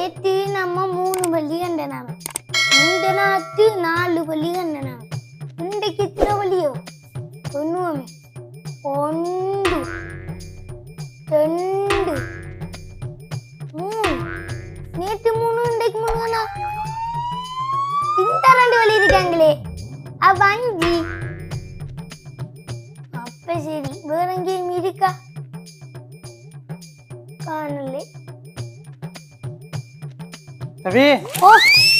நேற்று நம்ம மூணு வள்ளி கண்டனாங்க இந்த நாத்து நாலு வள்ளி கண்டனாங்க இன்றைக்கு இத்தனை வள்ளியோ ஒண்ணுமே ஒன்று ரெண்டு மூணு நேற்று மூணு இன்றைக்கு மூணு தானா இந்த ரெண்டு வழி இருக்காங்களே அப்ப அஞ்சு அப்ப சரி வேற எங்கேயும் இருக்கா காணலே தம்பி ஓ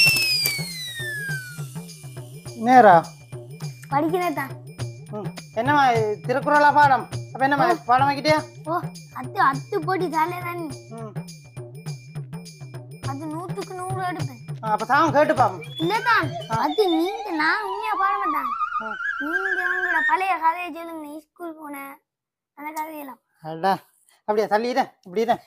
நேரா படிக்கிறதான் ம் என்னம்மா இது திருக்குறளா பாடம் அப்ப என்னம்மா பாடம் வைக்கிட்டியா ஓ அத்து அத்து போட்டி தானே தானே ம் அது நூற்றுக்கு நூறு எடுப்பேன் ஆ, அப்ப தான் கேட்டுப்பாம் இல்லதான் அது நீங்க நான் உண்மையா பாட மாட்டாங்க ம். நீங்க உங்களோட பழைய கதையை சொல்லுங்க ஸ்கூல் போனேன் அந்த கதையெல்லாம் அடா அப்படியா தள்ளிடுறேன் இப்படிதான்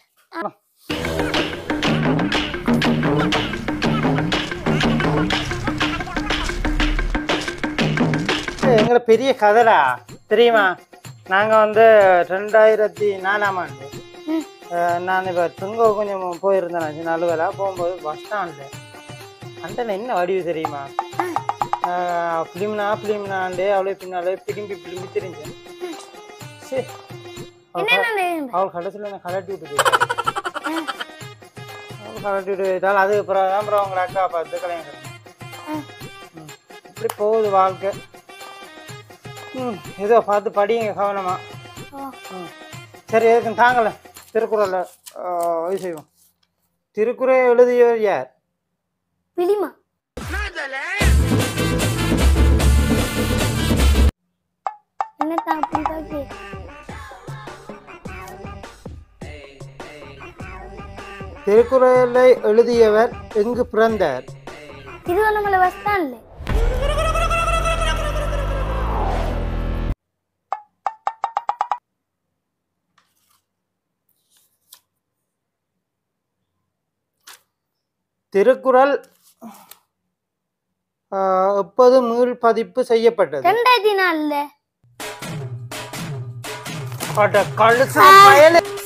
எங்களை பெரிய கதைடா தெரியுமா நாங்கள் வந்து ரெண்டாயிரத்தி நாலாம் ஆண்டு ம். அஹ், நான் இப்போ துங்க கொஞ்சம் போயிருந்தேன் சின்ன அலுவலாக போகும்போது பஸ் ஸ்டாண்டில் அண்டல என்ன வடிவு தெரியுமா ஃபிலிம்னா ஃபிலிம்னாண்டே அவளே பின்னாலே பிடிம்பி பிடிம்பி தெரிஞ்சேன் சரி என்னென்ன தெரியும் அவள் கடைசியில் என்ன கலட்டி விட்டு போயிட்டாள். அவள் கலட்டி விட்டு போயிட்டால் அது அப்புறம் தான் அப்புறம் அவங்கள அக்கா பார்த்து கல்யாணம் கட்டினேன். ம். ம். இப்படி போகுது வாழ்க்கை ம் ஏதோ பார்த்து படிங்க கவனமா ஓ ம் சரி எதுக்கும் தாங்கல திருக்குறளை இது செய்வோம் திருக்குறள் எழுதியவர் யார் பிலிமா என்னத்தான் அப்படி பாக்கு திருக்குறளை எழுதியவர் எங்கு பிறந்தார் திருவண்ணாமலை பஸ் ஸ்டாண்ட்ல திருக்குறள் ஆஹ், எப்போது மீள் பதிப்பு செய்யப்பட்டது ரெண்டாயிரத்தி நாலுல அட கழுசா பயலே